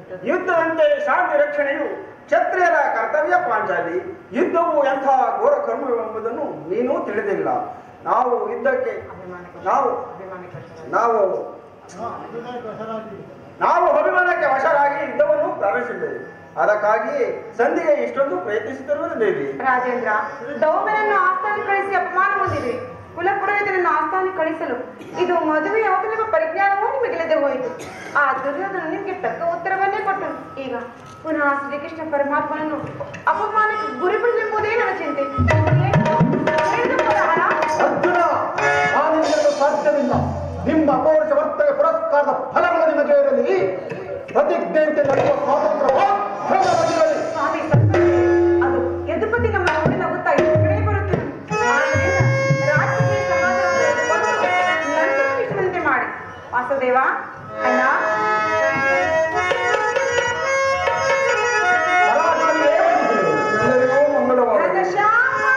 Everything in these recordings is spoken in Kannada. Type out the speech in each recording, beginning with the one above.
ಯುದ್ಧದಂತೆ ಶಾಂತಿ ರಕ್ಷಣೆಯು ಕ್ಷತ್ರಿಯರ ಕರ್ತವ್ಯ ಪಾಂಚಾಲಿ ಯುದ್ಧವು ಎಂಥ ಘೋರ ಕರ್ಮವೆಂಬುದನ್ನು ನೀನು ತಿಳಿದಿಲ್ಲ ನಾವು ಯುದ್ಧಕ್ಕೆ ನಾವು ನಾವು ನಾವು ಅಭಿಮಾನಕ್ಕೆ ವಶರಾಗಿ ಯುದ್ಧವನ್ನು ಪ್ರಾರಂಭಿಸಿದ್ದೇವೆ ಅದಕ್ಕಾಗಿ ಸಂಧಿಗೆ ಇಷ್ಟೊಂದು ಪ್ರಯತ್ನಿಸುತ್ತಿರುವುದು ದೇವಿ ರಾಜೇಂದ್ರ ದೌಮ್ಯನನ್ನು ಆಸ್ಥಾನ ಕಳಿಸಿ ಅಪಮಾನ ಹೊಂದಿದೆ ಕುಲಪುರೋಹಿತನನ್ನು ಆಸ್ಥಾನ ಕಳಿಸಲು ಇದು ಮದುವೆ ಅವತನೆಂಬ ಪರಿಜ್ಞಾನವೂ ನಿಮಗಿಲ್ಲದೆ ಹೋಯಿತು ಆ ದುರ್ಯೋಧನ ನಿಮಗೆ ತಕ್ಕ ಉತ್ತರವನ್ನೇ ಕೊಟ್ಟನು ಈಗ ಪುನಃ ಶ್ರೀಕೃಷ್ಣ ಪರಮಾತ್ಮನನ್ನು ಅಪಮಾನಕ್ಕೆ ಗುರಿಪಡಿಸೆಂಬುದೇ ನನ್ನ ಚಿಂತೆ ಹೇಳಿದ ಅರ್ಜುನ ನಾನಿನ್ನೂ ಸಾಧ್ಯವಿಲ್ಲ ನಿಮ್ಮ ಅಪೌರುಷ ವರ್ತನೆ ಪುರಸ್ಕಾರದ ಫಲಗಳು ನಿಮಗೆ ಇರಲಿ ಪ್ರತಿಜ್ಞೆಯಂತೆ ನಡೆಯುವ ಸ್ವಾತಂತ್ರ್ಯ ಮಾತ್ರವಾಗಿರಲಿ. ಸ್ವಾಮಿ ಸತ್ಯವೇ. ಅದು ಯದುಪತಿ ನಮ್ಮ ನೋಡಿ ನಗುತ್ತಾ ಈ ಕಡೆ ಬರುತ್ತಿರು ಆದ್ದರಿಂದ ರಾಜ್ಯಕ್ಕೆ ಸಮಾಧಾನವನ್ನು ಕೊಟ್ಟು ನಂತರ ವಿಶ್ರಾಂತಿ ಮಾಡಿ ವಾಸುದೇವ ಅಣ್ಣ ಪರಾಕ್ರಮಿಯೇ ಬಂದಿದೆ. ಎಲ್ಲರಿಗೂ ಮಂಗಳವಾಗಲಿ ರಂಗಶ್ಯಾಮ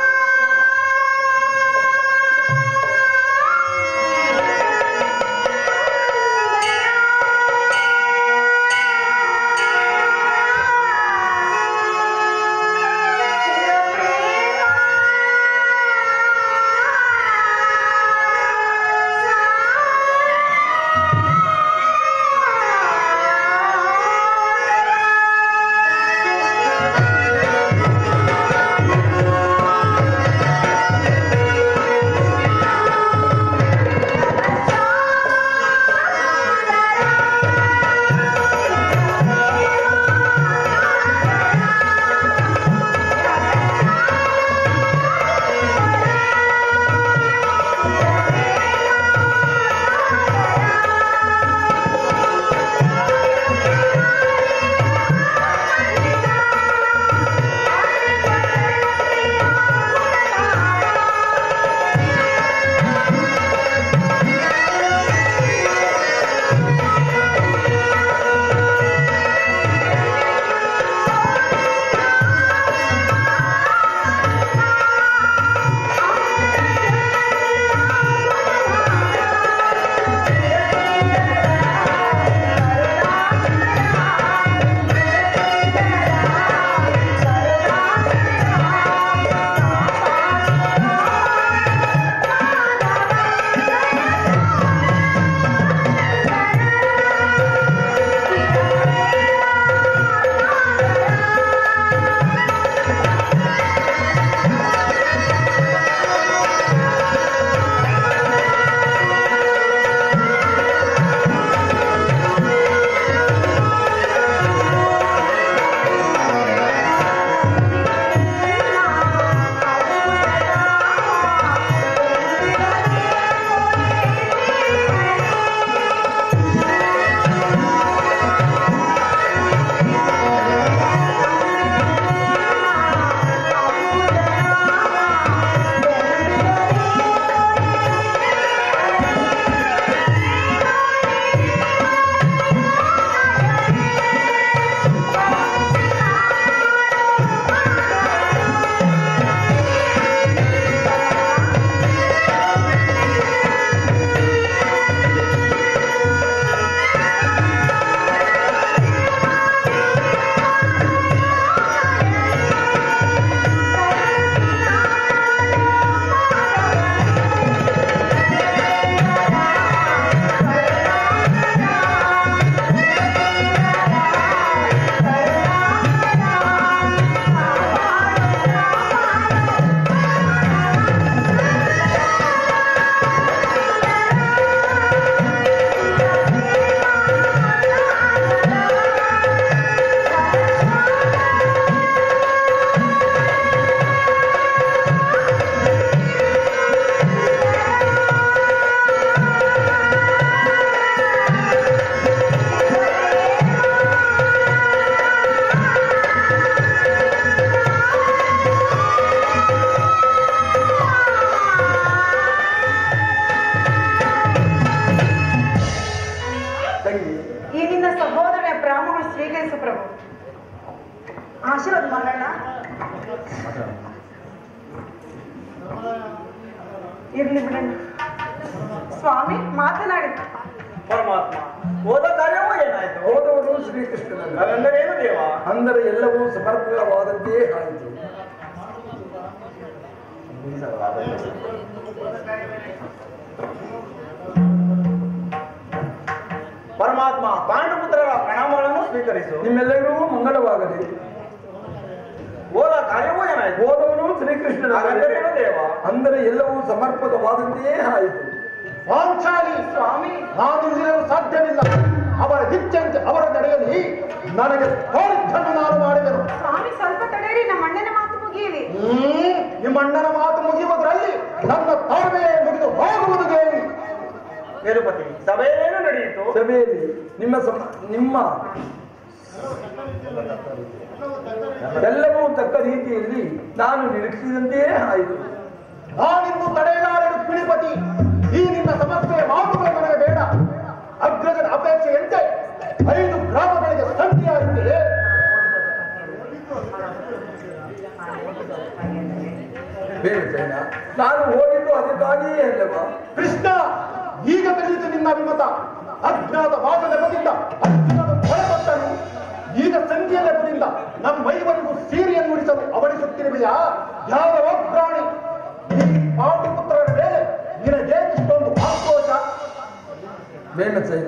ತಂಗಿ ಈ ನಿನ್ನ ಸಹೋದರನ ಬ್ರಾಹ್ಮಣರು ಸ್ವೀಕರಿಸು ಪ್ರಭು ಆಶೀರ್ವಾದ ಮಾಡೋಣ ಇರ್ಲಿ ಬಿಡಣ್ಣ ಸ್ವಾಮಿ ಮಾತನಾಡಿ ಪರಮಾತ್ಮ ಹೋದ ಕಾರ್ಯವೂ ಏನಾಯ್ತು ಹೋದವರು ಶ್ರೀಕೃಷ್ಣನಲ್ಲಿ ಅವೆಂದರೇನು ದೇವ ಅಂದರೆ ಎಲ್ಲವೂ ಸಮರ್ಪಕವಾದದ್ದೇ ಆಯಿತು ಪರಮಾತ್ಮ ಪಾಂಡುಪುತ್ರರ ಪ್ರಣಾಮಗಳನ್ನು ಸ್ವೀಕರಿಸು ನಿಮ್ಮೆಲ್ಲರಿಗೂ ಮಂಗಳವಾಗಲಿ ಹೋದ ಕಾರ್ಯವೂ ಏನಾಯ್ತು ಹೋದವರು ಶ್ರೀಕೃಷ್ಣನಲ್ಲಿ ಅವೆಂದರೇನು ದೇವ ಅಂದರೆ ಎಲ್ಲವೂ ಸಮರ್ಪಕವಾದದ್ದೇ ಆಯಿತು ಪಾಂಚಾಲಿ ಸ್ವಾಮಿ ನಾನು ಇರಲು ಸಾಧ್ಯವಿಲ್ಲ ಅವರ ಇಚ್ಛೆಯಂತೆ ಅವರ ನಡೆಯಲಿ ನನಗೆ ತೋರಿದ್ದನ್ನು ನಾನು ಮಾಡಿದೆನು ಸ್ವಾಮಿ ಸ್ವಲ್ಪ ತಡೆಯಿರಿ ನಮ್ಮ ಅಣ್ಣನ ಮಾತು ಮುಗಿಯಲಿ ಹ್ಮ್, ನಿಮ್ಮ ಅಣ್ಣನ ಮಾತು ಮುಗಿಯುವುದರಲ್ಲಿ ನನ್ನ ತಾಳ್ಮೆಯೇ ಮುಗಿದು ಹೋಗುವುದು ದೇವಿ ಯದುಪತಿ ಸಭೆಯೇನು ನಡೆಯಿತು ಸಭೆಯಲ್ಲಿ ನಿಮ್ಮ ಸಮ ನಿಮ್ಮ ಎಲ್ಲವೂ ತಕ್ಕ ರೀತಿಯಲ್ಲಿ ನಾನು ನಿರೀಕ್ಷಿಸಿದಂತೆಯೇ ಆಯಿತು ನಾನಿನ್ನು ತಡೆಯಲಾರದು ಪಿಳಿಪತಿ ಈ ನಿನ್ನ ಸಮಸ್ಯೆಯ ಮಾತುಗಳು ನನಗೆ ಬೇಡ ಅಗ್ರಜನ ಅಪೇಕ್ಷೆಯಂತೆ ಐದು ಗ್ರಾಮಗಳಿಗೆ ಸಂಧಿಯಾಗಿದೆ ಬೇರೆ ಜೈನ ನಾನು ಹೋಗಿದ್ದು ಅದಕ್ಕಾಗಿಯೇ ಅಲ್ಲವಾ ಕೃಷ್ಣ ಈಗ ತಿಳಿಯಿತು ನಿನ್ನ ಅಭಿಮತ ಅಜ್ಞಾತ ವಾದ ನೆಪದಿಂದ ಅರ್ಜುನನು ಹೊರಪಟ್ಟನು ಈಗ ಸಂಖ್ಯೆಯ ನೆಪದಿಂದ ನಮ್ಮ ಮೈವರೆಗೂ ಸೀರೆಯನ್ನು ಉಳಿಸಲು ಅವಳಿಸುತ್ತಿರುವೆಯಾ ಯಾವ ಪ್ರಾಣಿ ಈ ಪಾಂಡುಪುತ್ರರ ಮೇಲೆ ನಿನಗೆ ಇಷ್ಟೊಂದು ಆಕ್ರೋಶ ಭೀಮಸೇನ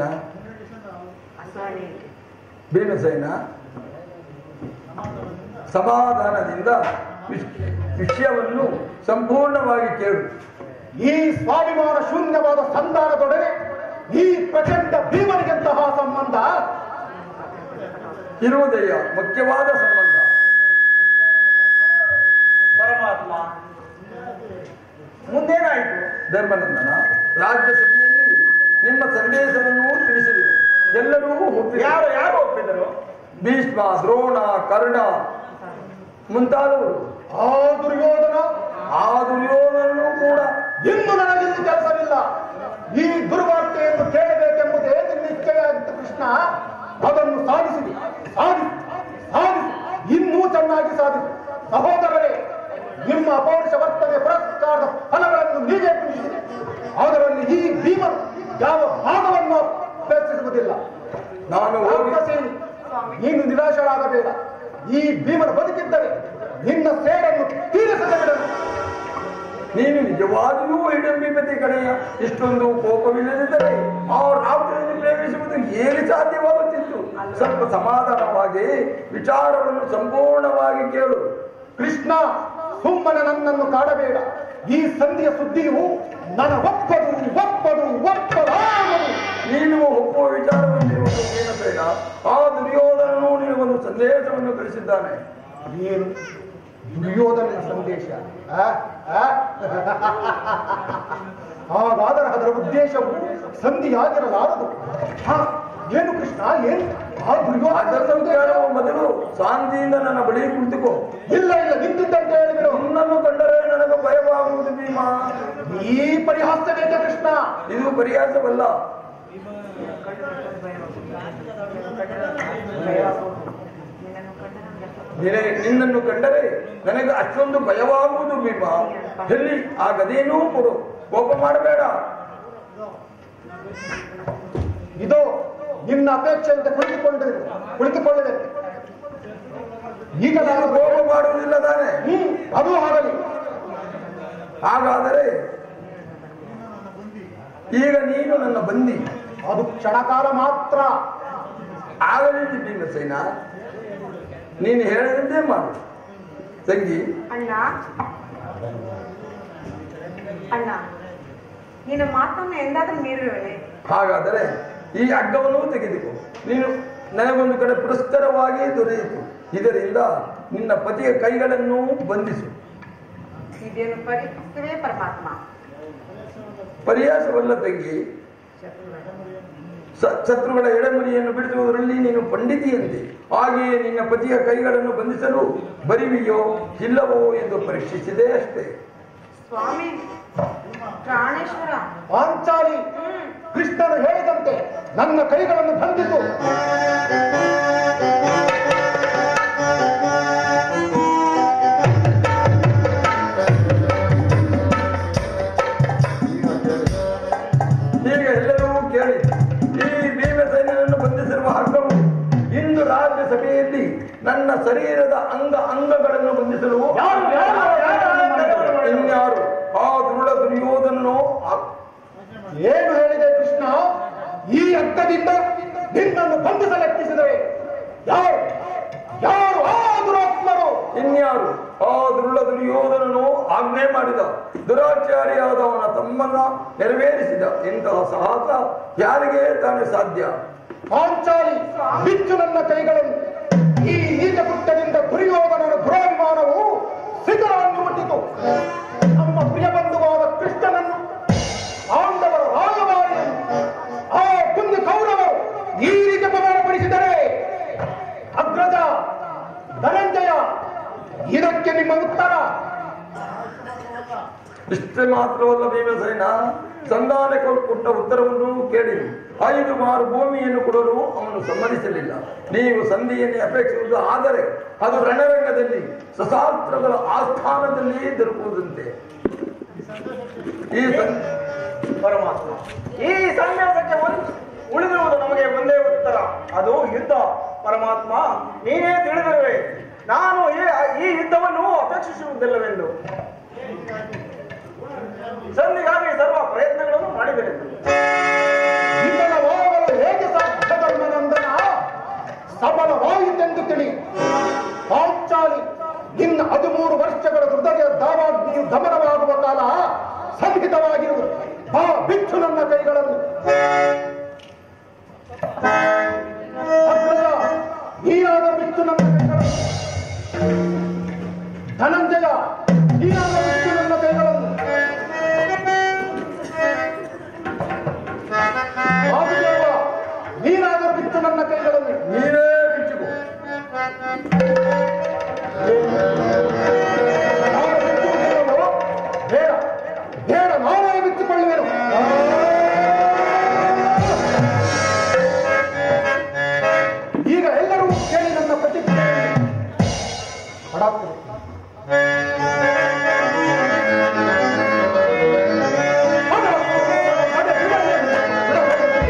ಭೀಮಸೇನ ಸಮಾಧಾನದಿಂದ ವಿಷ್- ವಿಷಯವನ್ನು ಸಂಪೂರ್ಣವಾಗಿ ಕೇಳು ಈ ಸ್ವಾಭಿಮಾನ ಶೂನ್ಯವಾದ ಸಂಧಾನದೊಡನೆ ಈ ಪ್ರಚಂಡ ಭೀಮನಿಗೆಂತಹ ಸಂಬಂಧ ಇರುವುದಯ್ಯ ಮುಖ್ಯವಾದ ಸಂಬಂಧ ಪರಮಾತ್ಮ ಮುಂದೇನಾಯ್ತು ಧರ್ಮನಂದನ ರಾಜ್ಯಸಭೆಯಲ್ಲಿ ನಿಮ್ಮ ಸಂದೇಶವನ್ನು ತಿಳಿಸಿದರು ಎಲ್ಲರೂ ಒಪ್ಪಿದರು. ಯಾರು ಯಾರು ಒಪ್ಪಿದರು ಭೀಷ್ಮ ದ್ರೋಣ ಕರ್ಣ ಮುಂತಾದವರು ಆ ದುರ್ಯೋಧನ ಆ ದುರ್ಯೋಧನನು ಕೂಡ ಇನ್ನು ನನಗಿಲ್ಲಿ ಕೆಲಸವಿಲ್ಲ ಈ ದುರ್ವಾರ್ತೆಯನ್ನು ಕೇಳಬೇಕೆಂಬುದೇ ನಿನ್ನ ಇಚ್ಛೆಯಾಗಿತ್ತು ಕೃಷ್ಣ ಅದನ್ನು ಸಾಧಿಸಿದೆ ಸಾಧಿಸಿ ಸಾಧಿಸಿ ಇನ್ನೂ ಚೆನ್ನಾಗಿ ಸಾಧಿಸಿ ಸಹೋದರರೇ ನಿಮ್ಮ ಅಪೌರುಷ ವರ್ತನೆ ಪುರಸ್ಕಾರದ ಫಲಗಳನ್ನು ನೀವೇ ತಿಳಿಸಿದೆ ಅದರಲ್ಲಿ ಈ ಭೀಮನು ಯಾವ ಭಾಗವನ್ನು ಅಪೇಕ್ಷಿಸುವುದಿಲ್ಲ ನಾನು ಹೋಗಿ ಸೇರಿ ನೀನು ನಿರಾಶರಾಗಬೇಡ ಈ ಭೀಮನ ಬದುಕಿದ್ದರೆ ನಿನ್ನ ಸೇಡನ್ನು ತೀರಿಸದೆ ಬಿಡಲು ನೀನು ನಿಜವಾಗಿಯೂ ಹಿಡಂಬಿಪತಿ ಕಡೆಯ ಇಷ್ಟೊಂದು ಕೋಪವಿಲ್ಲದಿದ್ದರೆ ಆ ರಾಜ್ಯವನ್ನು ಪ್ರೇಮಿಸುವುದು ಹೇಗೆ ಸಾಧ್ಯವಾಗುತ್ತಿತ್ತು ಸ್ವಲ್ಪ ಸಮಾಧಾನವಾಗಿ ವಿಚಾರವನ್ನು ಸಂಪೂರ್ಣವಾಗಿ ಕೇಳು ಕೃಷ್ಣ ಸುಮ್ಮನೆ ನನ್ನನ್ನು ಕಾಡಬೇಡ ಈ ಸಂಧಿಯ ಸುದ್ದಿಯು ನನ್ನ ಒಪ್ಪದು ಒಪ್ಪದು ಒಪ್ಪಲಾಗದು ನೀನು ಒಪ್ಪುವ ವಿಚಾರವನ್ನಿರುವುದು ಏನು ಬೇಡ ಆ ದುರ್ಯೋಧನನು ನಿನಗೊಂದು ಸಂದೇಶವನ್ನು ಕಳಿಸಿದ್ದಾನೆ ಏನು ದುರ್ಯೋಧನ ಸಂದೇಶ ಆ? ಆ? ಹಾಗಾದರೆ ಅದರ ಉದ್ದೇಶವು ಸಂಧಿಯಾಗಿರಲಾರದು ಹಾ ಏನು ಕೃಷ್ಣ ಏನು ಆ ದುರ್ಯೋಧನ ಅದನ್ನು ಕೇಳುವ ಮೊದಲು ಶಾಂತಿಯಿಂದ ನನ್ನ ಬಳಿ ಕುಳಿತುಕೋ ಇಲ್ಲ ಇಲ್ಲ ನಿಂತಿದ್ದಂತೆ ಹೇಳಿಬಿಡು ನಿನ್ನನ್ನು ಕಂಡರೆ ನನಗೆ ಭಯವಾಗುವುದು ಭೀಮ ಈ ಪರಿಹಾಸ ಬೇಕೆ ಕೃಷ್ಣ ಇದು ಪರಿಹಾಸವಲ್ಲ ನಿನಗೆ ನಿನ್ನನ್ನು ಕಂಡರೆ ನನಗೆ ಅಷ್ಟೊಂದು ಭಯವಾಗುವುದು ಭೀಮ ಎಲ್ಲಿ ಆ ಗದೆಯನ್ನೂ ಕೊಡು ಕೋಪ ಮಾಡಬೇಡ ಇದು ನಿನ್ನ ಅಪೇಕ್ಷೆಯಂತೆ ಕುಳಿತುಕೊಂಡಿದೆ ಕುಳಿತುಕೊಳ್ಳಿದೆ ಈಗ ನಾನು ನಾನು ಕೋಪ ಮಾಡುವುದಿಲ್ಲ ತಾನೆ ಹ್ಮ್ ಅದು ಆಗಲಿ ಹಾಗಾದರೆ ಈಗ ನೀನು ನನ್ನ ಬಂದಿ ಅದು ಕ್ಷಣಕಾಲ ಮಾತ್ರ ಆಗಲಿ ಭೀಮಸೇನ ನೀನು ಹೇಳಿದಂತೆ ಮಾಡು ತಂಗಿ ಅಣ್ಣ ಅಣ್ಣ ನಿನ್ನ ಮಾತನ್ನು ಎಂದಾದ್ರೂ ಮೀರುವನೆ ಹಾಗಾದರೆ ಈ ಹಗ್ಗವನ್ನು ತೆಗೆದುಕೋ ನೀನು ನನಗೊಂದು ಕಡೆ ಪುರಸ್ಕಾರವಾಗಿ ದೊರೆಯಿತು ಇದರಿಂದ ನಿನ್ನ ಪತಿಯ ಕೈಗಳನ್ನು ಬಂಧಿಸು ಇದೇನು ಪರಿಸ್ಥಿತಿವೇ ಪರಮಾತ್ಮ ಪರಿಹಾಸವಲ್ಲ ತಂಗಿ ಸ- ಶತ್ರುಗಳ ಎಡೆಮರಿಯನ್ನು ಬಿಡಿಸುವುದರಲ್ಲಿ ನೀನು ಪಂಡಿತಿಯಂತೆ ಹಾಗೆಯೇ ನಿನ್ನ ಪತಿಯ ಕೈಗಳನ್ನು ಬಂಧಿಸಲು ಬರಿವಿಯೋ ಇಲ್ಲವೋ ಎಂದು ಪರೀಕ್ಷಿಸಿದೆ ಅಷ್ಟೇ ಸ್ವಾಮಿ ಪ್ರಾಣೇಶ್ವರ ಪಾಂಚಾಲಿ ಹ್ಮ್ ಕೃಷ್ಣನು ಹೇಳಿದಂತೆ ನನ್ನ ಕೈಗಳನ್ನು ಬಂಧಿಸು ಈಗ ಎಲ್ಲರೂ ಕೇಳಿ ನನ್ನ ಶರೀರದ ಅಂಗ ಅಂಗಗಳನ್ನು ಬಂಧಿಸಲು ಯಾರು ಯಾರು ಯಾರು ಇನ್ಯಾರು ಆ ದುರುಳ ದುರ್ಯೋಧನನು ಆ- ಏನು ಹೇಳಿದೆ ಕೃಷ್ಣ ಈ ಅರ್ಥದಿಂದ ನಿನ್ನನ್ನು ಬಂಧಿಸಲೆತ್ತಿಸಿದರೆ ಯಾರು ಯಾರು ಆ ದುರಾತ್ಮರು ಇನ್ಯಾರು ಆ ದುರುಳ ದುರ್ಯೋಧನನು ಆಜ್ಞೆ ಮಾಡಿದ ದುರಾಚಾರಿಯಾದವನ ತಮ್ಮನ್ನ ನೆರವೇರಿಸಿದ ಇಂತಹ ಸಾಹಸ ಯಾರಿಗೆ ತಾನೇ ಸಾಧ್ಯ ಪಾಂಚಾಲಿ ಬಿಚ್ಚು ನನ್ನ ಕೈಗಳನ್ನು ಈ ನೀಚ ಕೃತ್ಯದಿಂದ ದುರ್ಯೋಧನನ ದುರಾಭಿಮಾನವು ಶಿಖರವನ್ನು ಮುಟ್ಟಿತು ನಮ್ಮ ಪ್ರಿಯ ಬಂಧುವಾದ ಕೃಷ್ಣನನ್ನು ಪಾಂಡವರ ರಾಯಭಾರಿಯನ್ನು ಆ ಕುಂದು ಕೌರವರು ಈ ರೀತಿ ಅಪಮಾನಪಡಿಸಿದರೆ ಅಗ್ರಜ ಧನಂಜಯ ಇದಕ್ಕೆ ನಿಮ್ಮ ಉತ್ತರ ಇಷ್ಟೇ ಮಾತ್ರವಲ್ಲ ಭೀಮಸೇನ ಸಂಧಾನ ಕೊಟ್ಟ ಉತ್ತರವನ್ನು ಕೇಳಿ ಐದು ಮಾರು ಭೂಮಿಯನ್ನು ಕೊಡಲು ಅವನು ಸಮ್ಮತಿಸಲಿಲ್ಲ ನೀವು ಸಂಧಿಯನ್ನೇ ಅಪೇಕ್ಷಿಸುವುದು ಆದರೆ ಅದು ರಣರಂಗದಲ್ಲಿ ಸಶಾಸ್ತ್ರಗಳ ಆಸ್ಥಾನದಲ್ಲಿ ದೊರಕುವುದಂತೆ ಈ ಸಂ- ಪರಮಾತ್ಮ ಈ ಸನ್ಯಾಸಕ್ಕೆ ಒಂದು ಉಳಿದಿರುವುದು ನಮಗೆ ಒಂದೇ ಉತ್ತರ ಅದು ಯುದ್ಧ ಪರಮಾತ್ಮ ನೀನೇ ತಿಳಿದಿರುವೆ ನಾನು ಈ ಈ ಯುದ್ಧವನ್ನು ಅಪೇಕ್ಷಿಸುವುದಿಲ್ಲವೆಂದು ಸಂಧಿಗಾಗಿ ಸರ್ವ ಪ್ರಯತ್ನಗಳನ್ನು ಮಾಡಿದೆನೆಂದು ನಿನ್ನ ವಾದಗಳು ಹೇಗೆ ಸಾಧ್ಯ ಧರ್ಮನಂದನ ಸಫಲವಾಯಿತೆಂದು ತಿಳಿ ಪಾಂಚಾಲಿ ನಿನ್ನ ಹದಿಮೂರು ವರ್ಷಗಳ ಹೃದಯ ದಾವಾಗ್ನಿಯು ದಮನವಾಗುವ ಕಾಲ ಸನ್ನಿಹಿತವಾಗಿರುವುದು ಬಾ ಬಿಚ್ಚು ನನ್ನ ಕೈಗಳನ್ನು ಅಗ್ರಜ, ನೀನಾದ ಬಿಚ್ಚು ನನ್ನ ಕೈಗಳನ್ನು ಧನಂಜಯ ನೀನಾದ ಬಿಚ್ಚು ನನ್ನ ಕೈಗಳನ್ನು ವಾಸುದೇವ ನೀನಾದರೂ ಬಿಟ್ಟು ನನ್ನ ಕೈಗಳನ್ನು ನೀನೇ ಬಿಚ್ಚುಕೋ ನಾನು ಬಿಚ್ಚುವುದಿಲ್ಲವೋ? ಬೇಡ ಬೇಡ ನಾನೇ ಬಿಟ್ಟುಕೊಳ್ಳುವೆನು ಈಗ ಎಲ್ಲರೂ ಕೇಳಿ ನನ್ನ ಪ್ರತಿಕ್ರಿಯೆಯನ್ನು ಪಡಾಕ್ತರು. ಪಡ, ಪಡ, ಬಿಡಲೇ,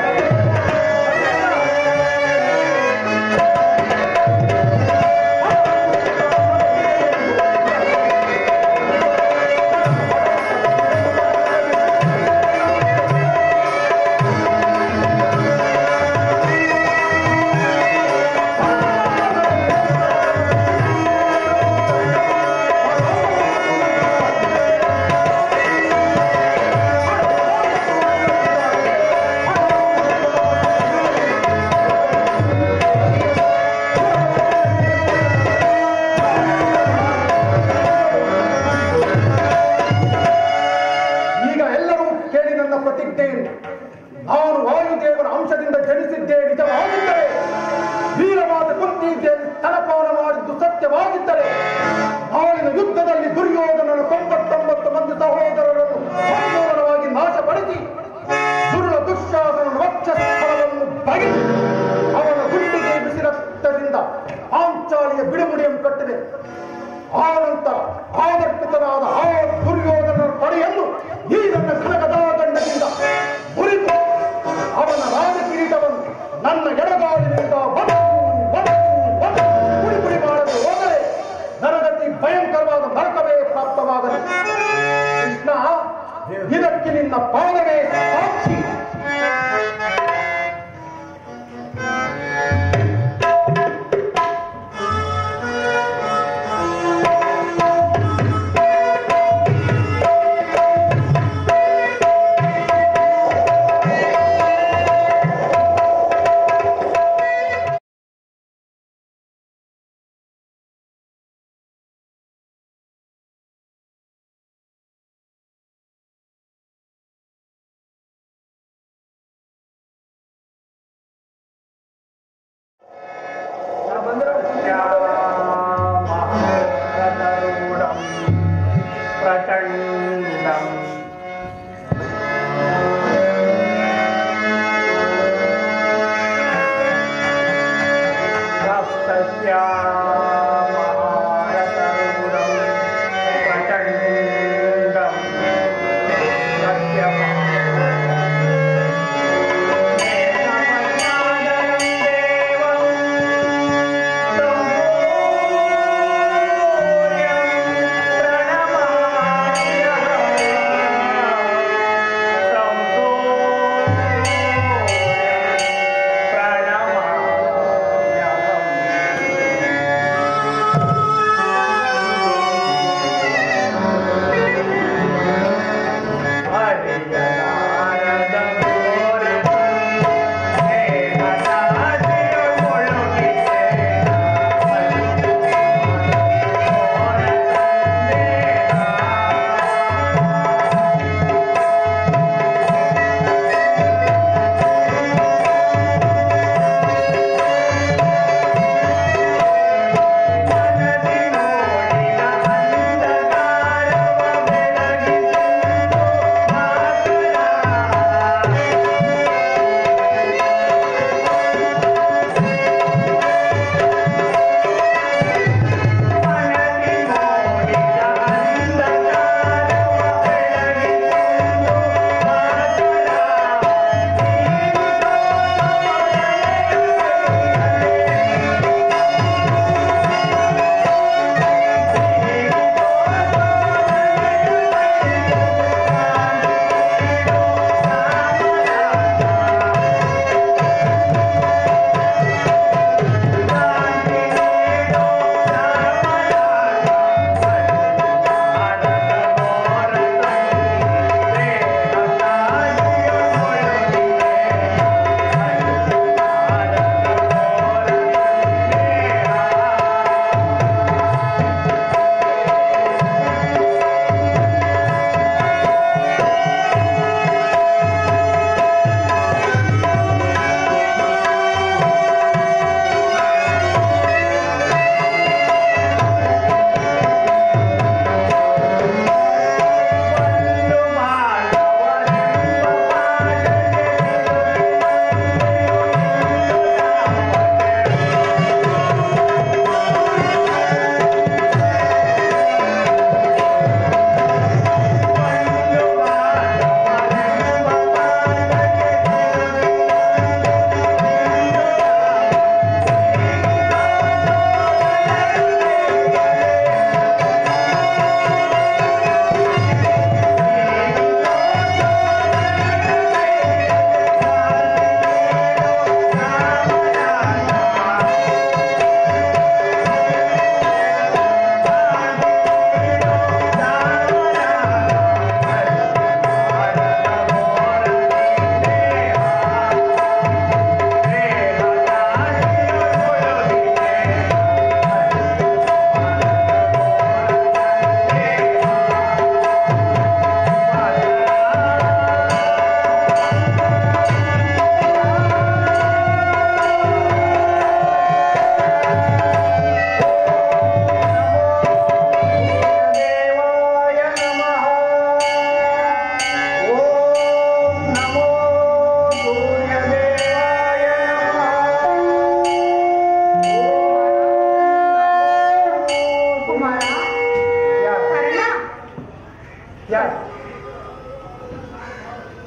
ಈಗ ಎಲ್ಲರೂ ಕೇಳಿ ನನ್ನ ಪ್ರತಿಜ್ಞೆಯನ್ನು ನಾನು ವಾಯುದೇವರ ಅಂಶದಿಂದ ಜನಿಸಿದ್ದೆ ನಿಜವಾಗಿದ್ದರೆ ವೀರವಾದ ಕುಂತಿದ್ದೇನೆ ಸ್ತನಪಾನ ಮಾಡಿದ್ದು ಸತ್ಯವಾಗಿದ್ದರೆ ನಾಳಿನ ಯುದ್ಧದಲ್ಲಿ ದುರ್ಯೋಧನನ ತೊಂಬತ್ತೊಂಬತ್ತು ಮಂದಿ ಸಹೋದರರನ್ನು ಸಂಪೂರ್ಣವಾಗಿ ನಾಶಪಡಿಸಿ ದುರುಳ ದುಶ್ಯಾಸನ ವಕ್ಷಸ್ಥಳವನ್ನು ಬಗೆದು ಅವನ ಗುಂಡಿಗೆ ಬಿಸಿ ರಕ್ತದಿಂದ ಪಾಂಚಾಲಿಯ ಬಿಡುಗುಡಿಯನ್ನು ಕಟ್ಟಿದೆ ಆನಂತರ ಆದರ್ಪಿತನಾದ ಆ ದುರ್ಯೋಧನನ ಪಡೆಯನ್ನು ಈ ನನ್ನ ಕನಕದಾದಂಡದಿಂದ ಮುರಿದು ಅವನ ರಾಜ ಕಿರೀಟವನ್ನು ನನ್ನ ಎಡಗಾಲಿನಿಂದ ಬಡಕು, ಬಡಕು, ಬಡಕು, ಪುಡಿ ಪುಡಿ ಮಾಡದೆ ಹೋದರೆ ನರಗತಿ ಭಯಂಕರವಾದ ನರಕವೇ ಪ್ರಾಪ್ತವಾಗಲಿ ಕೃಷ್ಣ ಇದಕ್ಕೆ ನಿನ್ನ ಪಾದವೇ ಸಾಕ್ಷಿ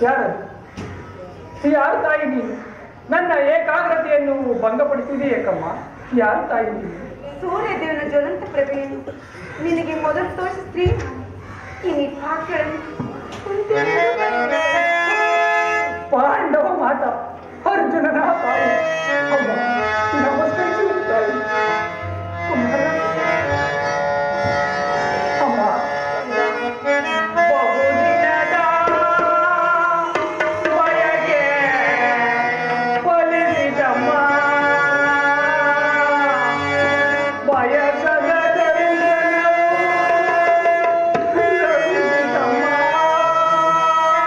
ಯಾರದು ಯಾರು ತಾಯಿ ನೀನು ನನ್ನ ಏಕಾಗ್ರತೆಯನ್ನು ಭಂಗಪಡಿಸಿದೆ ಏಕಮ್ಮ ಯಾರು ತಾಯಿ ನೀನು ಸೂರ್ಯ ದೇವನ ಜ್ವಲಂತ ಪ್ರಭೆಯನ್ನು ನಿನಗೆ ಮೊದಲು ತೋರಿಸಿದ್ರಿ ಈ ಪಾಠಗಳನ್ನು ಪಾಂಡವ ಮಾತ ಅರ್ಜುನನ ತಾಯಿ ಅಮ್ಮ ನಮಸ್ಕರಿಸುವುದು ತಾಯಿ ಕುಮಾರ ಅಮ್ಮ ಬಹುದಿನದ ಬಯಕೆ ಫಲಿಸಿದಮ್ಮ ಬಯಸದ ದರ್ಶನವು ಲಭಿಸಿದಮ್ಮ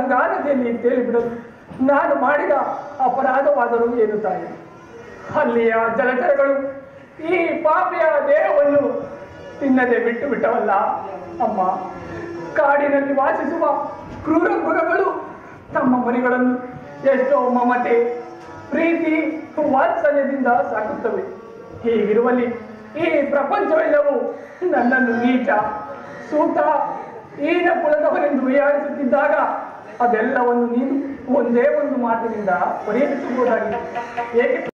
ಗಂಗಾ ನದಿಯಲ್ಲಿ ತೇಲಿಬಿಡಲು ನಾನು ಮಾಡಿದ ಅಪರಾಧವಾದರೂ ಏನು ತಾಯಿ ಅಲ್ಲಿಯ ಜಲಚರಗಳು ಈ ಪಾಪಿಯ ದೇಹವನ್ನು ತಿನ್ನದೆ ಬಿಟ್ಟು ಬಿಟ್ಟವಲ್ಲ ಅಮ್ಮ ಕಾಡಿನಲ್ಲಿ ವಾಸಿಸುವ ಕ್ರೂರ ಮೃಗಗಳು ತಮ್ಮ ಮರಿಗಳನ್ನು ಎಷ್ಟೋ ಮಮತೆ ಪ್ರೀತಿ ವಾತ್ಸಲ್ಯದಿಂದ ಸಾಕುತ್ತವೆ ಹೀಗಿರುವಲ್ಲಿ ಈ ಪ್ರಪಂಚವೆಲ್ಲವೂ ನನ್ನನ್ನು ನೀಚ ಸೂತ ಈನ ಕುಲದವರೆಂದು ವಿಹಾರಿಸುತ್ತಿದ್ದಾಗ ಅದೆಲ್ಲವನ್ನು ನೀನು ಒಂದೇ ಒಂದು ಮಾತಿನಿಂದ ಪರಿಹರಿಸಬಹುದಾಗಿದೆ ಏಕೆ